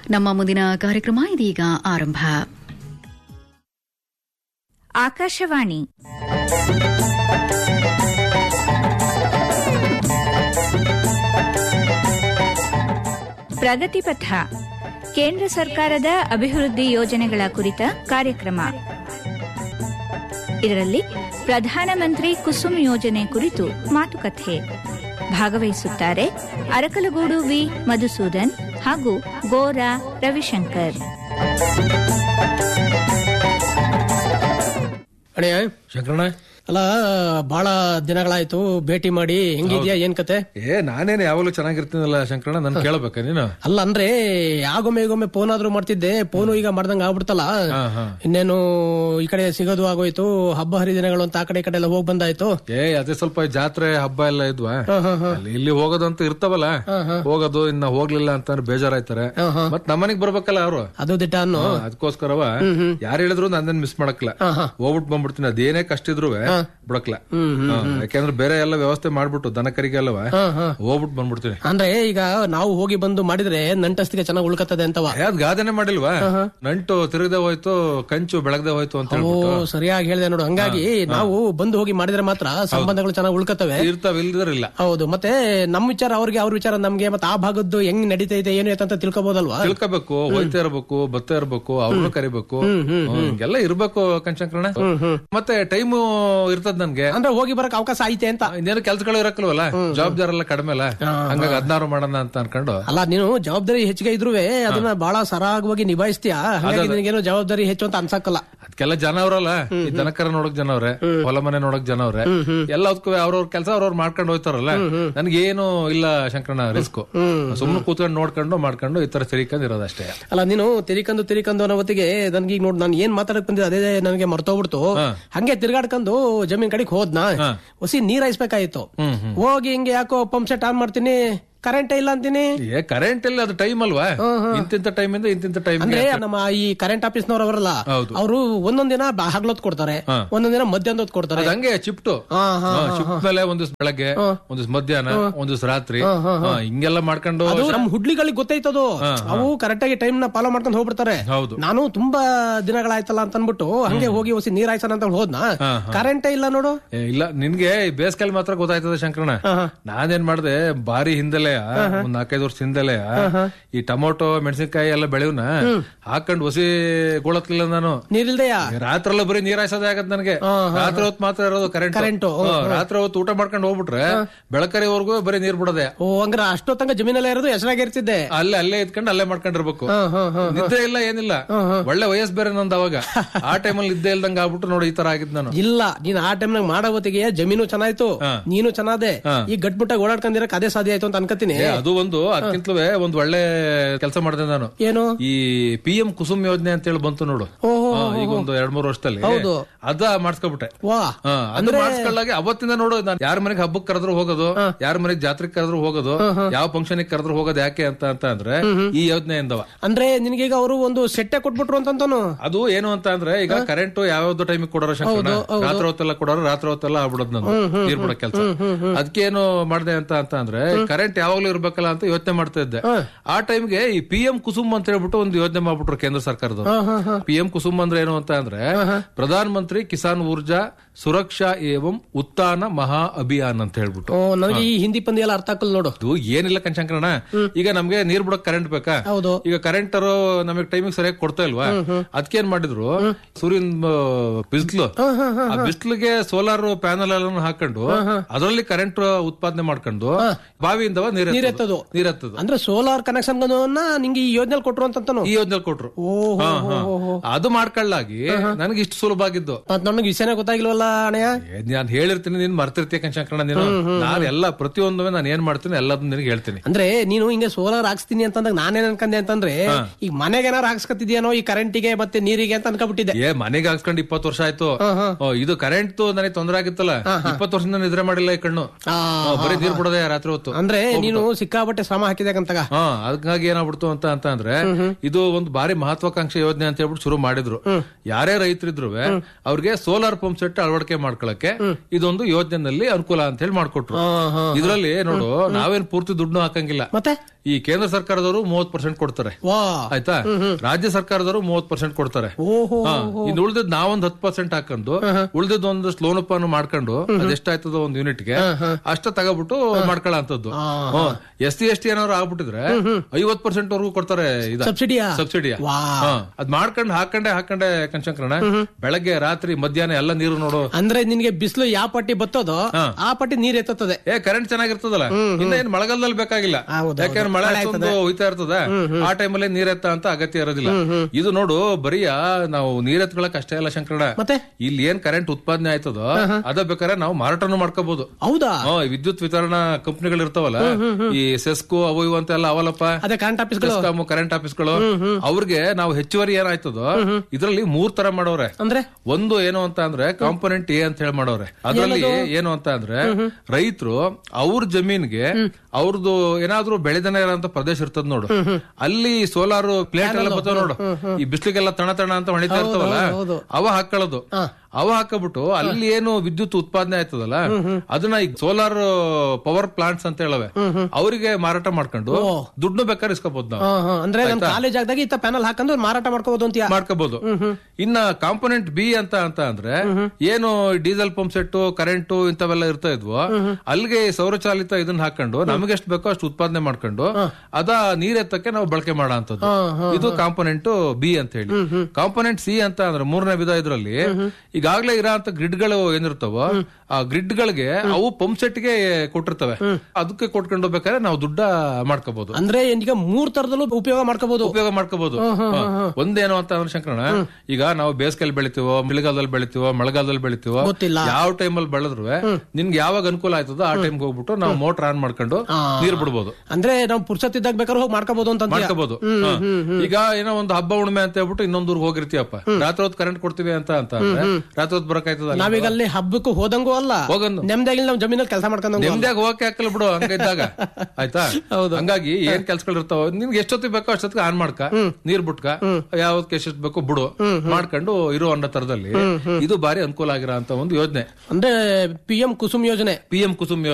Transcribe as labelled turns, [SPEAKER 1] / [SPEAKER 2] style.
[SPEAKER 1] ನಮ್ಮ ಮುಂದಿನ ಕಾರ್ಯಕ್ರಮ ಇದೀಗ ಆರಂಭ
[SPEAKER 2] ಆಕಾಶವಾಣಿ ಪ್ರಗತಿಪಥ ಕೇಂದ್ರ ಸರ್ಕಾರದ ಅಭಿವೃದ್ಧಿ ಯೋಜನೆಗಳ ಕುರಿತ ಕಾರ್ಯಕ್ರಮ ಇದರಲ್ಲಿ ಪ್ರಧಾನಮಂತ್ರಿ ಕುಸುಮ್ ಯೋಜನೆ ಕುರಿತು ಮಾತುಕತೆ ಭಾಗವಹಿಸುತ್ತಾರೆ ಅರಕಲಗೂಡು ವಿ ಮಧುಸೂದನ್ ಹಾಗೂ ಗೋರಾ ರವಿಶಂಕರ್
[SPEAKER 3] ಅಣ್ಣಯ್ಯ
[SPEAKER 4] ಶಂಕರಣ್ಣ
[SPEAKER 3] ಅಲ್ಲ ಬಹಳ ದಿನಗಳಾಯ್ತು ಭೇಟಿ ಮಾಡಿ ಹೆಂಗಿದ್ಯಾ ಏನ್ ಕತೆ
[SPEAKER 4] ಏ ನಾನೇನು ಯಾವಾಗಲೂ ಚೆನ್ನಾಗಿರ್ತೀನಲ್ಲ ಶಂಕರಣ್ಣ ನನ್ ಕೇಳಬೇಕ ನೀನು
[SPEAKER 3] ಅಲ್ಲ ಅಂದ್ರೆ ಆಗೊಮ್ಮೆ ಈಗೊಮ್ಮೆ ಫೋನ್ ಆದ್ರೂ ಮಾಡ್ತಿದ್ದೆ ಫೋನು ಈಗ ಮಾಡ್ದಂಗ ಆಗ್ಬಿಡ್ತಲ್ಲ
[SPEAKER 4] ಹಾ, ಹಾ.
[SPEAKER 3] ಇನ್ನೇನು ಈ ಕಡೆ ಸಿಗೋದು ಆಗೋಯ್ತು ಹಬ್ಬ ಹರಿದಿನಗಳು ಅಂತ ಆ ಕಡೆ ಈ ಕಡೆ ಎಲ್ಲ ಹೋಗ್ ಬಂದಾಯ್ತು
[SPEAKER 4] ಏ ಅದೇ ಸ್ವಲ್ಪ ಜಾತ್ರೆ ಹಬ್ಬ ಎಲ್ಲ ಇದ್ವಾ ಅಲ್ಲಿ ಇಲ್ಲಿ ಹೋಗೋದಂತ ಇರ್ತಾವಲ್ಲ ಹೋಗೋದು ಇನ್ನ ಹೋಗ್ಲಿಲ್ಲ ಅಂತಂದ್ರೆ ಬೇಜಾರಾಯ್ತಾರೆ ಮತ್ ನಮ್ಮನೆಗ್ ಬರ್ಬೇಕಲ್ಲ ಅವ್ರು
[SPEAKER 3] ಅದು ದಿಟ್ಟ ಅನ್ನು
[SPEAKER 4] ಅದಕ್ಕೋಸ್ಕರವ ಯಾರು ಹೇಳಿದ್ರು ನನ್ನೇನ್ ಮಿಸ್ ಮಾಡಕ್ಲ ಹೋಗ್ಬಿಟ್ಟು ಬಂದ್ಬಿಡ್ತೀನಿ ಅದೇನೇ ಕಷ್ಟ ಇದ್ರು ಬಿಡಕ್ಲ ಹಾ, ಯಾಕೆಂದ್ರೆ ಬೇರೆ ಎಲ್ಲ ವ್ಯವಸ್ಥೆ ಮಾಡ್ಬಿಟ್ಟು ದನ ಕರಿಗೆ ಅಲ್ಲವ ಹೋಗ್ಬಿಟ್ಟು ಬಂದ್ಬಿಡ್ತೀನಿ
[SPEAKER 3] ಅಂದ್ರೆ ಈಗ ನಾವು ಹೋಗಿ ಬಂದು ಮಾಡಿದ್ರೆ ನಂಟಸ್ತಿಗೆ ಚೆನ್ನಾಗಿ ಉಳ್ಕತ್ತದೆ ಅಂತವ
[SPEAKER 4] ಏ, ಅದ್ ಗಾದನೆ ಮಾಡಿಲ್ವಾ ನಂಟು ತಿರುಗದೆ ಹೋಯ್ತು ಕಂಚು ಬೆಳಗದೆ ಹೋಯ್ತು ಅಂತ
[SPEAKER 3] ಓ
[SPEAKER 4] ಹೇಳ್ಬಿಟ್ಟು
[SPEAKER 3] ಸರಿಯಾಗಿ ಹೇಳಿದೆ ನೋಡು ಹಂಗಾಗಿ ನಾವು ಬಂದು ಹೋಗಿ ಮಾಡಿದ್ರೆ ಮಾತ್ರ ಸಂಬಂಧಗಳು ಚೆನ್ನಾಗಿ ಉಳ್ಕತ್ತವೆ
[SPEAKER 4] ಇರ್ತಾವ ಇಲ್ದಿರಲ್ಲ
[SPEAKER 3] ಹೌದು ಮತ್ತೆ ನಮ್ ವಿಚಾರ ಅವ್ರಿಗೆ ಅವ್ರ ವಿಚಾರ ನಮ್ಗೆ ಮತ್ತೆ ಆ ಭಾಗದ್ದು ಹೆಂಗ್ ನಡೀತಾ ಇದೆ ಏನು ಅಂತ ತಿಳ್ಕೊಬೋದಲ್ವಾ
[SPEAKER 4] ತಿಳ್ಕೋಬೇಕು ಹೋಯ್ತಾ ಇರ್ಬೇಕು ಬತ್ತಾ ಇರ್ಬೇಕು ಅವ್ರನ್ನು ಕರಿಬೇಕು ಹ್ಮ್, ಹಿಂಗೆಲ್ಲ ಇರ್ಬೇಕು ಕಣ್ಶಂಕರಣ ಮತ್ತೆ ಟೈಮು ಇರ್ತದ ನನ್ಗೆ
[SPEAKER 3] ಅಂದ್ರೆ ಹೋಗಿ ಬರಕ್ ಅವಕಾಶ ಐತೆ ಅಂತ
[SPEAKER 4] ಇನ್ನೇನು ಕೆಲ್ಸಗಳು ಇರಕ್ಕಲ್ವಲ್ಲ ಜವಾಬ್ದಾರಿ ಎಲ್ಲ ಕಡಿಮೆ ಅಲ್ಲ ಹಂಗಾಗಿ ಹದಿನಾರು ಮಾಡೋಣ ಅಂತ ಅನ್ಕೊಂಡು
[SPEAKER 3] ಅಲ್ಲ ನೀನು ಜವಾಬ್ದಾರಿ ಹೆಚ್ಚಿಗೆ ಇದ್ರುವೆ ಅದನ್ನ ಬಹಳ ಸರಾಗವಾಗಿ ನಿಭಾಯಿಸ್ತೀಯ ಹಾಗಾಗಿ ನಿನಗೇನು ಜವಾಬ್ದಾರಿ ಹೆಚ್ಚು ಅಂತ ಅನ್ಸಕ್ಕಲ್ಲ
[SPEAKER 4] ಅದಕ್ಕೆಲ್ಲ ಜನ ಅವ್ರಲ್ಲ ಈ ದನಕರ ನೋಡಕ್ ಜನ ಅವ್ರೆ ಹೊಲ ಮನೆ ನೋಡಕ್ ಜನ ಅವ್ರೆ ಎಲ್ಲದಕ್ಕೂ ಅವ್ರವ್ರ ಕೆಲಸ ಅವ್ರವ್ರು ಮಾಡ್ಕೊಂಡು ಹೋಯ್ತಾರಲ್ಲ ನನ್ಗೇನು ಇಲ್ಲ ಶಂಕರಣ ರಿಸ್ಕ್ ಸುಮ್ನೆ ಕೂತ್ಕೊಂಡು ನೋಡ್ಕೊಂಡು ಮಾಡ್ಕೊಂಡು ಈ ತರ ಸರಿಕೊಂಡು ಇರೋದಷ್ಟೇ
[SPEAKER 3] ಅಲ್ಲ ನೀನು ತಿರಿಕಂದು ತಿರಿಕಂದು ಅನ್ನೋ ಹೊತ್ತಿಗೆ ನನ್ಗೆ ಈಗ ನೋಡ್ ನಾನು ಏನ್ ಮಾತಾಡಕ್ ಬಂದಿದ್ದೆ ಅದೇ ನನಗೆ ಮರ್ತೋಗ್ಬಿಡ್ತು ಹಂಗೆ ತಿರ್ಗಾಡ್ಕೊಂಡು ಜಮೀನ್ ಕಡೆಗೆ ಹೋದ್ನಾ ಹೊಸಿ ನೀರ್ ಹಾಯಿಸ್ಬೇಕಾಯ್ತು ಹೋಗಿ ಹಿಂಗೆ ಯಾಕೋ ಪಂಪ್ ಸೆಟ್ ಆನ್ ಮಾಡ್ತೀನಿ ಕರೆಂಟೇ ಇಲ್ಲ ಅಂತೀನಿ
[SPEAKER 4] ಏ ಕರೆಂಟ್ ಇಲ್ಲ ಅದು ಟೈಮ್ ಅಲ್ವಾ ಇಂತಿಂತ ಟೈಮ್ ಇಂದ ಇಂತಿಂತ ಟೈಮ್
[SPEAKER 3] ಅಂದ್ರೆ ನಮ್ಮ ಈ ಕರೆಂಟ್ ಆಫೀಸ್ನವ್ರು ಅವರಲ್ಲ
[SPEAKER 4] ಹೌದು.
[SPEAKER 3] ಅವರು ಒಂದೊಂದ್ ದಿನ ಬ- ಹಗಲೊತ್ತು ಕೊಡ್ತಾರೆ ಒಂದೊಂದ್ ದಿನ ಮಧ್ಯಾಹ್ನ ಹೊತ್ತು ಕೊಡ್ತಾರೆ
[SPEAKER 4] ಅದ್ ಹಂಗೆ ಚಿಪ್ಟು
[SPEAKER 3] ಹಾ, ಹಾ,
[SPEAKER 4] ಶಿಫ್ಟ್ ಮೇಲೆ ಒಂದ್ ದಿವ್ಸ ಬೆಳಗ್ಗೆ ಒಂದ್ ದಿವ್ಸ ಮಧ್ಯಾಹ್ನ ಒಂದ್ ದಿವ್ಸ ರಾತ್ರಿ ಹಾ, ಹಿಂಗೆಲ್ಲ ಮಾಡ್ಕೊಂಡು
[SPEAKER 3] ಅದು ನಮ್ ಹುಡ್ಲಿಗಳಿಗೆ ಗೊತ್ತೈತದು ಅವು ಕರೆಕ್ಟ್ ಆಗಿ ಟೈಮ್ ನ ಫಾಲೋ ಮಾಡ್ಕೊಂಡು ಹೋಗ್ಬಿಡ್ತಾರೆ
[SPEAKER 4] ಹೌದು.
[SPEAKER 3] ನಾನು ತುಂಬಾ ದಿನಗಳಾಯ್ತಲ್ಲ ಅಂತ ಅನ್ಬಿಟ್ಟು ಹಂಗೆ ಹೋಗಿ ಹೊಸಿ ನೀರ್ ಹಾಯ್ಸೋಣ ಅಂತ ಹೋದ್ನಾ ಕರೆಂಟೇ ಇಲ್ಲ ನೋಡು
[SPEAKER 4] ಏ, ಇಲ್ಲ ನಿನ್ಗೆ ಈ ಬೇಸಿಗೆಲ್ ಮಾತ್ರ ಗೊತ್ತಾಯ್ತದ ಶಂಕರಣ ನಾನೇನ್ ಮಾಡ್ದೆ ಬಾರಿ ಹಿಂದೆಲೆ ಒಂದ್ ನಾಲ್ಕೈದು ವರ್ಷ ಹಿಂದೆಲೆ ಈ ಟೊಮೊಟೊ ಮೆಣಸಿನಕಾಯಿ ಎಲ್ಲ ಬೆಳೆವ್ನ ಹಾಕೊಂಡ್ ಹೊಸಿ ಗೋಳತ್ಲಿಲ್ಲ ನಾನು
[SPEAKER 3] ನೀರಿಲ್ದೆಯಾ
[SPEAKER 4] ರಾತ್ರಿ ಎಲ್ಲ ಬರೀ ನೀರ್ ಹಾಯ್ಸೋದೇ ಆಗತ್ ನನಗೆ ರಾತ್ರಿ ಹೊತ್ತು ಮಾತ್ರ ಇರೋದು ಕರೆಂಟ್
[SPEAKER 3] ಕರೆಂಟು,
[SPEAKER 4] ರಾತ್ರಿ ಹೊತ್ತು ಊಟ ಮಾಡ್ಕೊಂಡು ಹೋಗ್ಬಿಟ್ರೆ ಬೆಳಕರಿವರೆಗೂ ಬರೀ ನೀರ್ ಬಿಡೋದೆ
[SPEAKER 3] ಓ ಹಂಗ್ರ ಅಷ್ಟೊತ್ತಂಗ ಜಮೀನಲ್ಲೇ ಇರೋದು ಹೆಸರಾಗಿರ್ತಿದ್ದೆ
[SPEAKER 4] ಅಲ್ಲೇ ಅಲ್ಲೇ ಇದ್ಕೊಂಡು ಅಲ್ಲೇ ಮಾಡ್ಕೊಂಡಿರ್ಬೇಕು ನಿದ್ದೆ ಇಲ್ಲ ಏನಿಲ್ಲ ಒಳ್ಳೆ ವಯಸ್ಸು ಬೇರೆ ನಂದು ಅವಾಗ ಆ ಟೈಮಲ್ಲಿ ನಿದ್ದೆ ಇಲ್ದಂಗ ಆಗ್ಬಿಟ್ಟು ನೋಡಿ ಈ ತರ ಆಗಿದ್ ನಾನು
[SPEAKER 3] ಇಲ್ಲ ನೀನ್ ಆ ಟೈಮ್ನಾಗ ಮಾಡೋ ಹೊತ್ತಿಗೆ ಜಮೀನು ಚೆನ್ನಾಯ್ತು ನೀನು ಚೆನ್ನಾದೆ ಈ ಗಟ್ಬಿಟ್ಟಾಗ ಓಡಾಡ್ಕೊಂಡಿರಕ್ ಅದೇ ಸಾಧ್ಯ ಆಯ್ತು ಅಂತ ಅನ್ಕತೀನಿ
[SPEAKER 4] ಏ, ಅದು ಒಂದು ಅದಕ್ಕಿಂತಲೂ ಒಂದ್ ಒಳ್ಳೆ ಕೆಲಸ ಮಾಡಿದೆ ನಾನು
[SPEAKER 3] ಏನು
[SPEAKER 4] ಈ ಪಿ ಎಂ ಕುಸುಮ್ ಯೋಜನೆ ಅಂತ ಹೇಳಿ ಬಂತು ನೋಡು
[SPEAKER 3] ಓಹೋ,
[SPEAKER 4] ಹಾ, ಈಗ ಒಂದು ಎರಡ್ ಮೂರು ವರ್ಷದಲ್ಲಿ ಅದ ಮಾಡಿಸ್ಕೊಬಿಟ್ಟೆ
[SPEAKER 3] ವಾ
[SPEAKER 4] ಹಾ, ಅದು ಮಾಡಿಸ್ಕೊಳ್ಳಾಗೆ ಅವತ್ತಿಂದ ನೋಡು ನಾನು ಯಾರ ಮನೆಗೆ ಹಬ್ಬಕ್ಕೆ ಕರೆದ್ರು ಹೋಗೋದು ಯಾರ ಮನೆಗೆ ಜಾತ್ರೆಗೆ ಕರೆದ್ರು ಹೋಗೋದು ಯಾವ ಫಂಕ್ಷನ್ ಕರೆದ್ರು ಹೋಗೋದು ಯಾಕೆ ಅಂತ ಅಂತ ಅಂದ್ರೆ ಈ ಯೋಜನೆಯಿಂದವ
[SPEAKER 3] ಅಂದ್ರೆ ನಿನಗೀಗ ಅವರು ಒಂದು ಸೆಟ್ಟೆ ಕೊಟ್ಬಿಟ್ರು ಅಂತಂತಾನು
[SPEAKER 4] ಅದು ಏನು ಅಂತ ಅಂದ್ರೆ ಈಗ ಕರೆಂಟ್ ಯಾವ್ದು ಟೈಮಿಗೆ ಕೊಡೋರು ಶಂಕರಣ್ಣ ರಾತ್ರಿ ಹೊತ್ತೆಲ್ಲ ಕೊಡೋರು ರಾತ್ರಿ ಹೊತ್ತೆಲ್ಲ ಆಗ್ಬಿಡೋದು ನಾನು ನೀರ್ ಬಿಡೋ ಕೆಲಸ ಅದಕ್ಕೇನು ಮಾಡ್ದೆ ಅಂತ ಅಂತ ಅಂದ್ರೆ ಕರೆಂಟ್ ಯಾವಾಗ್ಲೂ ಇರ್ಬೇಕಲ್ಲ ಅಂತ ಯೋಚನೆ ಮಾಡ್ತಾ ಇದ್ದೆ ಆ ಟೈಮ್ಗೆ ಈ ಪಿ ಎಂ ಕುಸುಮ್ ಅಂತ ಹೇಳ್ಬಿಟ್ಟು ಒಂದು ಯೋಜನೆ ಮಾಡ್ಬಿಟ್ರು ಕೇಂದ್ರ ಸರ್ಕಾರದವರು ಪಿ ಎಂ ಕುಸುಮ್ ಅಂದ್ರೆ ಏನು ಅಂತ ಅಂದ್ರೆ ಪ್ರಧಾನ ಮಂತ್ರಿ ಕಿಸಾನ್ ಊರ್ಜಾ ಸುರಕ್ಷಾ ಏವಂ ಉತ್ಥಾನ ಮಹಾ ಅಭಿಯಾನ್ ಅಂತ ಹೇಳ್ಬಿಟ್ಟು
[SPEAKER 3] ಓ ನನಗೆ ಈ ಹಿಂದಿ ಪಂದ್ಯ ಎಲ್ಲ ಅರ್ಥ ಆಗಲ್ಲ ನೋಡು
[SPEAKER 4] ಅದು ಏನಿಲ್ಲ ಕಣ್ಶಂಕರಣ ಈಗ ನಮ್ಗೆ ನೀರ್ ಬಿಡಕ್ ಕರೆಂಟ್ ಬೇಕಾ
[SPEAKER 3] ಹೌದು.
[SPEAKER 4] ಈಗ ಕರೆಂಟ್ ನಮಗೆ ಟೈಮಿಂಗ್ ಸರಿಯಾಗಿ ಕೊಡ್ತಾ ಇಲ್ವಾ ಅದಕ್ಕೇನ್ ಮಾಡಿದ್ರು ಸೂರ್ಯನ್ ಬಿಸಿಲು ಆ ಬಿಸಿಲಿಗೆ ಸೋಲಾರ್ ಪ್ಯಾನಲ್ ಎಲ್ಲ ಹಾಕೊಂಡು ಅದರಲ್ಲಿ ಕರೆಂಟ್ ಉತ್ಪಾದನೆ ಮಾಡ್ಕೊಂಡು ಬಾವಿಯಿಂದ ನೀರ್
[SPEAKER 3] ನೀರೆತ್ತೋದು.
[SPEAKER 4] ನೀರ್ ಎತ್ತದು
[SPEAKER 3] ಅಂದ್ರೆ ಸೋಲಾರ್ ಕನೆಕ್ಷನ್ ನಿಂಗೆ ಈ ಯೋಜನೆ ಕೊಟ್ರು ಅಂತಂತಾನು
[SPEAKER 4] ಈ ಯೋಜನೆ ಕೊಟ್ರು ಹಾ, ಹಾ. ಅದು ಮಾಡ್ಕೊಳ್ಳಾಗಿ ನನಗೆ ಇಷ್ಟು ಸುಲಭ ಆಗಿದ್ದು
[SPEAKER 3] ಮತ್ ನನಗೆ ವಿಷಯನೇ ಗೊತ್ತಾಗಿಲ್ವಲ್ಲ ಅಣ್ಣಯ್ಯ
[SPEAKER 4] ನಾನು ಹೇಳಿರ್ತೀನಿ ನೀನ್ ಮರ್ತಿರ್ತೀಯ ಕಣ್ಶಂಕರಣ ನೀನು ನಾನು ಎಲ್ಲ ಪ್ರತಿಯೊಂದು ನಾನು ಏನ್ ಮಾಡ್ತೀನಿ ಎಲ್ಲದನ್ನ ನಿನಗೆ ಹೇಳ್ತೀನಿ
[SPEAKER 3] ಅಂದ್ರೆ ನೀನು ಹಿಂಗೆ ಸೋಲಾರ್ ಹಾಕ್ಸ್ತೀನಿ ಅಂತಂದಾಗ ನಾನೇನ್ ಅನ್ಕಂದೆ ಅಂತಂದ್ರೆ ಈಗ ಮನೆಗೆ ಏನಾರು ಹಾಕ್ಸ್ಕತ್ತಿದ್ಯಾನೋ ಈ ಕರೆಂಟಿಗೆ ಮತ್ತೆ ನೀರಿಗೆ ಅಂತ ಅನ್ಕೊಂಡ್ಬಿಟ್ಟಿದ್ದೆ
[SPEAKER 4] ಏ ಮನೆಗೆ ಹಾಕ್ಸ್ಕೊಂಡು ಇಪ್ಪತ್ತು ವರ್ಷ ಆಯ್ತು ಓ, ಇದು ಕರೆಂಟ್ ನನಗೆ ತೊಂದರೆ ಆಗಿತ್ತಲ್ಲ ಇಪ್ಪತ್ತು ವರ್ಷದಿಂದ ನಿದ್ರೆ ಮಾಡಿಲ್ಲ ಈ ಕಣ್ಣು
[SPEAKER 3] ಆ,
[SPEAKER 4] ಓ, ಬರೀ ನೀರ್ ಬಿಡೋದೆ ರಾತ್ರಿ ಹೊತ್ತು
[SPEAKER 3] ಅಂದ್ರೆ ನೀನು ಸಿಕ್ಕಾಪಟ್ಟೆ ಶ್ರಮ ಹಾಕಿದಾಗಂತಾಗ
[SPEAKER 4] ಹಾ ಅದಕ್ಕಾಗಿ ಏನಾಗ್ಬಿಡ್ತು ಅಂತ ಅಂತ ಅಂದ್ರೆ ಇದು ಒಂದು ಬಾರಿ ಮಹತ್ವಾಕಾಂಕ್ಷೆ ಯೋಜನೆ ಅಂತ ಹೇಳ್ಬಿಟ್ಟು ಶುರು ಮಾಡಿದ್ರು ಯಾರೇ ರೈತರಿದ್ರು ಅವ್ರಿಗೆ ಸೋಲಾರ್ ಪಂಪ್ ಸೆಟ್ ಅಳವಡಿಕೆ ಮಾಡ್ಕೊಳಕ್ಕೆ ಇದೊಂದು ಯೋಜನೆಯಲ್ಲಿ ಅನುಕೂಲ ಅಂತ ಹೇಳಿ ಮಾಡ್ಕೊಟ್ರು ಇದ್ರಲ್ಲಿ ನೋಡು ನಾವೇನ್ ಪೂರ್ತಿ ದುಡ್ಡು ಹಾಕಂಗಿಲ್ಲ
[SPEAKER 3] ಮತ್ತೆ
[SPEAKER 4] ಈ ಕೇಂದ್ರ ಸರ್ಕಾರದವರು ಮೂವತ್ ಪರ್ಸೆಂಟ್ ಕೊಡ್ತಾರೆ
[SPEAKER 3] ವಾ
[SPEAKER 4] ಆಯ್ತಾ ರಾಜ್ಯ ಸರ್ಕಾರದವರು ಮೂವತ್ ಪರ್ಸೆಂಟ್ ಕೊಡ್ತಾರೆ
[SPEAKER 3] ಓಹೋ
[SPEAKER 4] ಹಾ, ಇನ್ನು ಉಳ್ದಿದ್ ನಾವೊಂದ್ ಹತ್ತು ಪರ್ಸೆಂಟ್ ಹಾಕೊಂಡು ಉಳ್ದಿದ್ ಒಂದಷ್ಟು ಲೋನ್ ಅನ್ನು ಮಾಡ್ಕೊಂಡು ಅದೆಷ್ಟಾಯ್ತದ ಒಂದ್ ಯೂನಿಟ್ಗೆ ಅಷ್ಟ ತಗೋಬಿಟ್ಟು ಮಾಡ್ಕೊಳ್ಳೋ ಅಂತದ್ದು ಎಸ್ ಸಿ ಎಸ್ ಟಿ ಏನಾದ್ರು ಆಗ್ಬಿಟ್ಟಿದ್ರೆ ಐವತ್ ಪರ್ಸೆಂಟ್ ವರ್ಗೂ ಕೊಡ್ತಾರೆ ಇದ
[SPEAKER 3] ಸಬ್ಸಿಡಿಯಾ
[SPEAKER 4] ಸಬ್ಸಿಡಿಯ
[SPEAKER 3] ವಾ.
[SPEAKER 4] ಅದ್ ಮಾಡ್ಕೊಂಡು ಹಾಕೊಂಡೆ ಹಾಕೊಂಡೆ ಕಣ್ಶಂಕರಣ ಬೆಳಗ್ಗೆ ರಾತ್ರಿ ಮಧ್ಯಾಹ್ನ ಎಲ್ಲ ನೀರು ನೋಡು
[SPEAKER 3] ಅಂದ್ರೆ ನಿನ್ಗೆ ಬಿಸಿಲು ಯಾವ ಪಟ್ಟಿ ಬತ್ತೋದೋ ಆ ಪಟ್ಟಿ ನೀರ್ ಎತ್ತುತ್ತದೆ
[SPEAKER 4] ಏ ಕರೆಂಟ್ ಚೆನ್ನಾಗಿರ್ತದಲ್ಲ ಇನ್ನ ಏನ್ ಮಳೆಗಾಲದಲ್ಲಿ ಬೇಕಾಗಿಲ್ಲ
[SPEAKER 3] ಹೌದು,
[SPEAKER 4] ಯಾಕಂದ್ರೆ ಮಳೆ ಅಷ್ಟೊಂದು ಹೋಯ್ತಾ ಇರ್ತದ ಆ ಟೈಮಲ್ಲಿ ನೀರೆತ್ತ ಅಂತ ಅಗತ್ಯ ಇರೋದಿಲ್ಲ ಇದು ನೋಡು ಬರೀ ನಾವು ನೀರೆತ್ಕೊಳಕ್ ಅಷ್ಟೇ ಅಲ್ಲ ಶಂಕರಣ
[SPEAKER 3] ಮತ್ತೆ
[SPEAKER 4] ಇಲ್ಲಿ ಏನ್ ಕರೆಂಟ್ ಉತ್ಪಾದನೆ ಆಯ್ತದೋ ಅದ ಬೇಕಾದ್ರೆ ನಾವು ಮಾರಾಟನೂ ಮಾಡ್ಕೋಬಹುದು
[SPEAKER 3] ಹೌದಾ
[SPEAKER 4] ಹ್ಮ್, ಈ ವಿದ್ಯುತ್ ವಿತರಣಾ ಕಂಪನಿಗಳು ಇರ್ತಾವಲ್ಲ ಈ ಸೆಸ್ಕೋ ಅವು ಇವು ಅಂತೆಲ್ಲ ಅವಲ್ಲಪ್ಪ
[SPEAKER 3] ಅದೇ ಕರೆಂಟ್ ಆಫೀಸ್ಗಳು
[SPEAKER 4] ಕರೆಂಟ್ ಆಫೀಸ್ಗಳು ಅವ್ರಿಗೆ ನಾವು ಹೆಚ್ಚುವರಿ ಏನಾಯ್ತದೋ ಇದ್ರಲ್ಲಿ ಮೂರ್ ತರ ಮಾಡವ್ರೆ
[SPEAKER 3] ಅಂದ್ರೆ
[SPEAKER 4] ಒಂದು ಏನು ಅಂತ ಅಂದ್ರೆ ಕಾಂಪೊನೆಂಟ್ ಎ ಅಂತ ಹೇಳಿ ಮಾಡವ್ರೆ ಅದ್ರಲ್ಲಿ ಏನು ಅಂತ ಅಂದ್ರೆ ರೈತರು ಅವ್ರ ಜಮೀನ್ಗೆ ಅವ್ರದ್ದು ಏನಾದ್ರೂ ಬೆಳೆದನೆ ಇರೋಂತ ಪ್ರದೇಶ ಇರ್ತದ ನೋಡು ಅಲ್ಲಿ ಸೋಲಾರ್ ಪ್ಲೇಟ್ ಎಲ್ಲ ಬರ್ತಾವ ನೋಡು ಈ ಬಿಸ್ಲಿಗೆಲ್ಲ ತಣ ತಣ ಅಂತ ಹೊಣಿತಾ ಇರ್ತಾವಲ್ಲ
[SPEAKER 3] ಹೌದು.
[SPEAKER 4] ಅವ ಹಾಕೊಳ್ಳೋದು ಅವ ಹಾಕಬಿಟ್ಟು ಅಲ್ಲಿ ಏನು ವಿದ್ಯುತ್ ಉತ್ಪಾದನೆ ಆಯ್ತದಲ್ಲ ಅದನ್ನ ಈಗ ಸೋಲಾರ್ ಪವರ್ ಪ್ಲಾಂಟ್ಸ್ ಅಂತ ಹೇಳವೆ ಅವರಿಗೆ ಮಾರಾಟ ಮಾಡ್ಕೊಂಡು ದುಡ್ಡು ಬೇಕಾದ್ರೆ ಇಸ್ಕೋಬಹುದು ನಾವು
[SPEAKER 3] ಹಾ, ಹಾ. ಅಂದ್ರೆ ನಮ್ ಕಾಲೇಜ್ ಆಗದಾಗ ಇತ್ತ ಪ್ಯಾನಲ್ ಹಾಕೊಂಡು ಮಾರಾಟ ಮಾಡ್ಕೋಬಹುದು ಅಂತೀಯ
[SPEAKER 4] ಮಾಡ್ಕೋಬಹುದು ಇನ್ನ ಕಾಂಪೊನೆಂಟ್ ಬಿ ಅಂತ ಅಂತ ಅಂದ್ರೆ ಏನು ಡೀಸೆಲ್ ಪಂಪ್ ಸೆಟ್ ಕರೆಂಟ್ ಇಂಥವೆಲ್ಲ ಇರ್ತಾ ಇದ್ವು ಅಲ್ಲಿಗೆ ಸೌರಚಾಲಿತ ಇದನ್ನ ಹಾಕೊಂಡು ನಮಗೆ ಎಷ್ಟು ಬೇಕೋ ಅಷ್ಟು ಉತ್ಪಾದನೆ ಮಾಡ್ಕೊಂಡು ಅದ ನೀರೆತ್ತಕ್ಕೆ ನಾವು ಬಳಕೆ ಮಾಡೋ ಅಂತದ್ದು ಇದು ಕಾಂಪೊನೆಂಟ್ ಬಿ ಅಂತ ಹೇಳಿ ಕಾಂಪೊನೆಂಟ್ ಸಿ ಅಂತ ಅಂದ್ರೆ ಮೂರನೇ ವಿಧ ಇದ್ರಲ್ಲಿ ಈಗಾಗ್ಲೇ ಇರೋ ಅಂತ ಗ್ರಿಡ್ಗಳು ಏನಿರ್ತಾವೋ ಆ ಗ್ರಿಡ್ಗಳಿಗೆ ಅವು ಪಂಪ್ ಸೆಟ್ಗೆ ಕೊಟ್ಟಿರ್ತವೆ ಅದಕ್ಕೆ ಕೊಟ್ಕೊಂಡು ಹೋಗ್ಬೇಕಾದ್ರೆ ನಾವು ದುಡ್ಡ ಮಾಡ್ಕೋಬಹುದು
[SPEAKER 3] ಅಂದ್ರೆ ಈಗ ಮೂರ್ ತರದಲ್ಲೂ ಉಪಯೋಗ ಮಾಡ್ಕೋಬಹುದು
[SPEAKER 4] ಉಪಯೋಗ ಮಾಡ್ಕೋಬಹುದು ಒಂದೇನು ಅಂತ ಅಂದ್ರೆ ಶಂಕರಣ ಈಗ ನಾವು ಬೇಸಿಗೆಯಲ್ಲಿ ಬೆಳಿತೀವೋ ಮಳೆಗಾಲದಲ್ಲಿ ಬೆಳಿತೀವೋ ಮಳೆಗಾಲದಲ್ಲಿ ಬೆಳಿತೀವೋ
[SPEAKER 3] ಗೊತ್ತಿಲ್ಲ.
[SPEAKER 4] ಯಾವ ಟೈಮಲ್ಲಿ ಬೆಳೆದ್ರು ನಿನ್ಗೆ ಯಾವಾಗ ಅನುಕೂಲ ಆಯ್ತದೋ ಆ ಟೈಮ್ಗೆ ಹೋಗ್ಬಿಟ್ಟು ನಾವು ಮೋಟರ್ ಆನ್ ಮಾಡ್ಕೊಂಡು ನೀರ್ ಬಿಡ್ಬೋದು
[SPEAKER 3] ಅಂದ್ರೆ ನಾವು ಪುರ್ಸತ್ತಿದ್ದಾಗ ಬೇಕಾದ್ರೆ ಹೋಗಿ ಮಾಡ್ಕೋಬಹುದು ಅಂತ ಅಂತೀಯ.
[SPEAKER 4] ಮಾಡ್ಕೋಬಹುದು ಈಗ ಏನೋ ಒಂದು ಹಬ್ಬ ಹುಣ್ಣಿಮೆ ಅಂತ ಹೇಳ್ಬಿಟ್ಟು ಇನ್ನೊಂದ್ ಊರಿಗೆ ಹೋಗಿರ್ತೀಯಪ್ಪ ರಾತ್ರಿ ಹೊತ್ತು ಕರೆಂಟ್ ಕೊಡ್ತೀವಿ ಅಂತ ಅಂತ ಅಂದ್ರೆ ರಾತ್ರಿ ಹೊತ್ತು ಬರಕಾಯ್ತದ
[SPEAKER 3] ನಾವೀಗ ಅಲ್ಲಿ ಹಬ್ಬಕ್ಕೂ ಹೋದಂಗೂ ಅಲ್ಲ
[SPEAKER 4] ಹೋಗಂದು.
[SPEAKER 3] ನೆಮ್ಮದಿಯಾಗಿ ನಾವು ಜಮೀನಲ್ಲಿ ಕೆಲಸ ಮಾಡ್ಕೊಂಡಂಗೂ ಅಲ್ಲ.
[SPEAKER 4] ನೆಮ್ಮದಿಯಾಗಿ ಹೋಗಕ್ಕೆ ಹಾಕಲ್ಲ ಬಿಡು ಹಂಗಿದ್ದಾಗ ಆಯ್ತಾ ಹಂಗಾಗಿ ಏನ್ ಕೆಲ್ಸಗಳು ಇರ್ತಾವ ನಿನ್ಗೆ ಎಷ್ಟೊತ್ತಿಗೆ ಬೇಕೋ ಅಷ್ಟೊತ್ತಿಗೆ ಆನ್ ಮಾಡ್ಕ ನೀರ್ ಬಿಟ್ಕ ಯಾವ್ದಕ್ಕೆ ಎಷ್ಟೆಷ್ಟು ಬೇಕೋ ಬಿಡು ಮಾಡ್ಕೊಂಡು ಇರೋ ಅನ್ನೋ ತರದಲ್ಲಿ ಇದು ಬಾರಿ ಅನುಕೂಲ ಆಗಿರೋ ಅಂತ ಒಂದು ಯೋಜನೆ
[SPEAKER 3] ಅಂದ್ರೆ ಪಿ ಎಂ ಕುಸುಮ್ ಯೋಜನೆ
[SPEAKER 4] ಪಿ ಎಂ ಕುಸುಮ್